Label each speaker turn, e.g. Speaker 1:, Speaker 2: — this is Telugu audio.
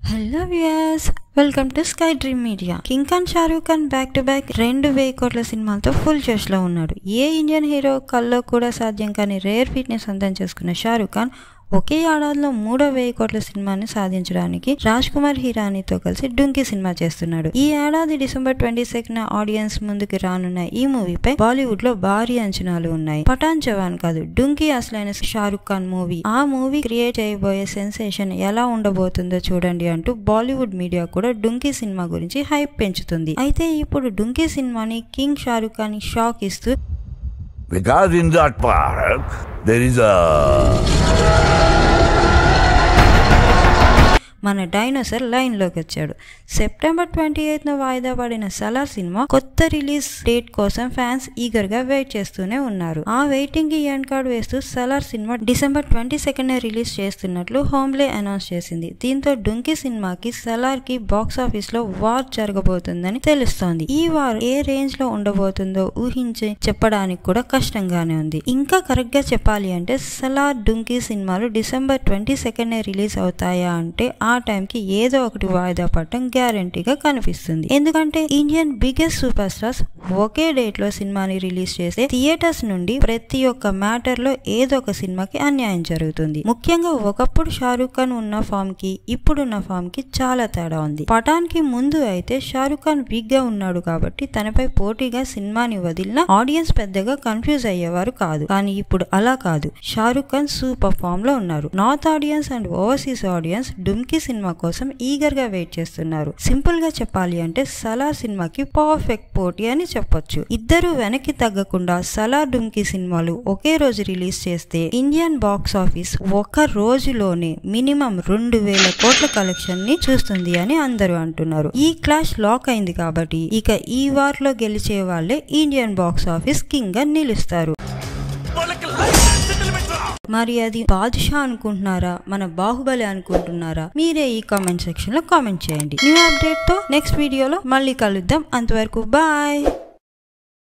Speaker 1: Hello viewers welcome to Sky Dream Media king Khan Shahrukh Khan back to back రెండు వెయ్యి కోట్ల సినిమాలతో ఫుల్ జోష్ లో ఉన్నాడు ఏ ఇండియన్ హీరో కల్లో కూడా సాధ్యం కాని రేర్ ఫిట్నెస్ సొంతం చేసుకున్న షారూక్ ఖాన్ ఒకే ఏడాదిలో మూడో వెయ్యి కోట్ల సినిమాని సాధించడానికి రాజ్ కుమార్ హిరానీతో కలిసి డుంకీ సినిమా చేస్తున్నాడు ఈ ఏడాది డిసెంబర్ ట్వంటీ సెకండ్ ఆడియన్స్ ముందుకు రానున్న ఈ మూవీపై బాలీవుడ్ లో భారీ అంచనాలు ఉన్నాయి పఠాన్ జవాన్ కాదు డుంకీ అసలైన షారుఖ్ ఖాన్ మూవీ ఆ మూవీ క్రియేట్ చేయబోయే సెన్సేషన్ ఎలా ఉండబోతుందో చూడండి అంటూ బాలీవుడ్ మీడియా కూడా డుంకీ సినిమా గురించి హైప్ పెంచుతుంది అయితే ఇప్పుడు డుంకీ సినిమాని కింగ్ షారుఖ్ ఖాన్ షాక్ ఇస్తూ
Speaker 2: Because in that park, there is a.
Speaker 1: మన డైనోసర్ లైన్ లోకి వచ్చాడు సెప్టెంబర్ ట్వంటీ ఎయిత్ న వాయిదా పడిన సలార్ సినిమా కొత్త రిలీజ్ డేట్ కోసం ఫ్యాన్స్ ఈగర్ గా వెయిట్ చేస్తూనే ఉన్నారు ఆ వెయిటింగ్ కి ఎండ్ కార్డ్ వేస్తూ సలార్ సినిమా డిసెంబర్ ట్వంటీ సెకండ్ రిలీజ్ చేస్తున్నట్లు హోమ్లే అనౌన్స్ చేసింది దీంతో డుంకీ సినిమాకి సలార్ కి బాక్స్ ఆఫీస్ లో వార్ జరగబోతుందని తెలుస్తోంది ఈ వార్ ఏ రేంజ్ లో ఉండబోతుందో ఊహించి చెప్పడానికి కూడా కష్టంగానే ఉంది ఇంకా కరెక్ట్ గా చెప్పాలి అంటే సలార్ డుంకీ సినిమాలు డిసెంబర్ ట్వంటీ సెకండ్ రిలీజ్ అవుతాయా అంటే ఆ టైంకి ఏదో ఒకటి వాయిదా పడటం గ్యారంటీగా కనిపిస్తుంది ఎందుకంటే ఇండియన్ బిగ్గెస్ట్ సూపర్ స్టార్స్ ఒకే డేట్ లో సినిమాని రిలీజ్ చేస్తే థియేటర్స్ నుండి ప్రతి ఒక్క మ్యాటర్ లో ఏదో ఒక సినిమాకి అన్యాయం జరుగుతుంది ముఖ్యంగా ఒకప్పుడు షారూక్ ఖాన్ ఉన్న ఫామ్ కి ఇప్పుడున్న ఫామ్ కి చాలా తేడా ఉంది పఠాన్ కి ముందు అయితే షారూక్ ఖాన్ వీక్ గా ఉన్నాడు కాబట్టి తనపై పోటీగా సినిమాని వదిలిన ఆడియన్స్ పెద్దగా కన్ఫ్యూజ్ అయ్యేవారు కాదు కానీ ఇప్పుడు అలా కాదు షారూక్ ఖాన్ సూపర్ ఫామ్ లో ఉన్నారు north audience and overseas audience Dunki సినిమా కోసం ఈగర్ గా వెయిట్ చేస్తున్నారు సింపుల్ గా చెప్పాలి అంటే సలార్ సినిమాకి పర్ఫెక్ట్ పోటీ అని చెప్పొచ్చు ఇద్దరు వెనక్కి తగ్గకుండా సలార్ డుమ్కీ సినిమాలు ఒకే రోజు రిలీజ్ చేస్తే ఇండియన్ బాక్స్ ఆఫీస్ ఒక రోజులోనే మినిమం రెండు వేల కోట్ల కలెక్షన్ ని చూస్తుంది అని అందరూ అంటున్నారు ఈ క్లాష్ లాక్ అయింది కాబట్టి ఇక ఈ వార్ లో గెలిచే వాళ్ళే ఇండియన్ బాక్స్ ఆఫీస్ కింగ్ గా నిలుస్తారు మరి అది బాదుషా అనుకుంటున్నారా మన బాహుబలి అనుకుంటున్నారా మీరే ఈ కామెంట్ సెక్షన్ లో కామెంట్ చేయండి న్యూ అప్డేట్ తో నెక్స్ట్ వీడియోలో మళ్ళీ కలుద్దాం అంతవరకు బాయ్